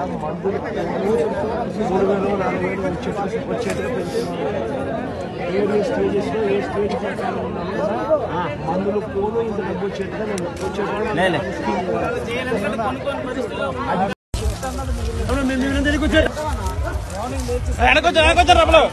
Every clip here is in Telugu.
మందులు మూడు వేలు నాలుగు వేలు వచ్చేట్లు వచ్చేట్లు పెంచుతున్నాం ఏడు స్టేజెస్లో ఏ స్టేజ్ ప్రకారం ఉన్నాం కదా మందులు పోను ఇంత డబ్బు వచ్చేట్టుగా నేను వచ్చేటప్పుడు స్కీమ్ వెనకొచ్చు వెనకొచ్చు రబ్బలు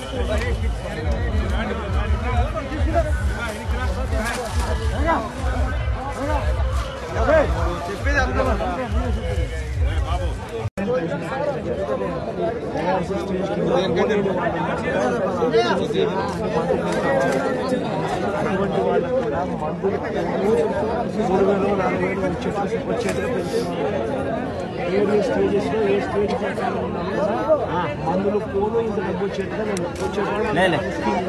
అటువంటి వాళ్ళకు కూడా మందులు మూడు వేలు నాలుగు వేలు వచ్చేట్లు వచ్చేట్లు పెంచుతున్నాం ఏడు స్టేజెస్లో ఏ స్టేజ్ ప్రకారం ఉన్నాం కదా మందులు పోను ఇంత డబ్బు వచ్చేట్టుగా నేను వచ్చేటప్పుడు స్కీమ్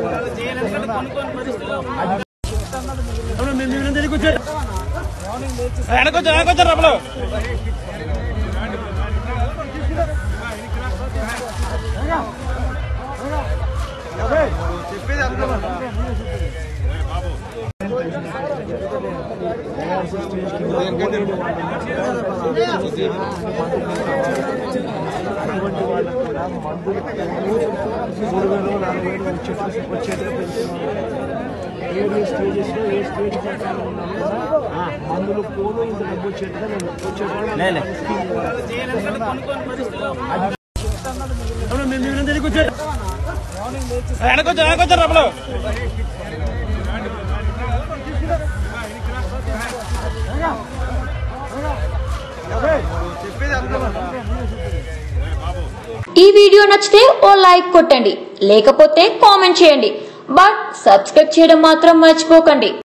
వెనకొచ్చు వెనకొచ్చు రబ్బలు అటువంటి వాళ్ళకు కూడా మందులు మూడు వేలు నాలుగు వేలు వచ్చేట్లు వచ్చేట్లు పెంచుతున్నాం ఏడు స్టేజెస్లో ఏ స్టేజ్ ప్రకారం ఉన్నాం కదా మందులు పోను ఇంత డబ్బు వచ్చేట్టుగా నేను వచ్చేటప్పుడు స్కీమ్ వెనకొచ్చు వెనకొచ్చు రబ్బలు ఈ వీడియో నచ్చితే ఓ లైక్ కొట్టండి లేకపోతే కామెంట్ చేయండి బట్ సబ్స్క్రైబ్ చేయడం మాత్రం మర్చిపోకండి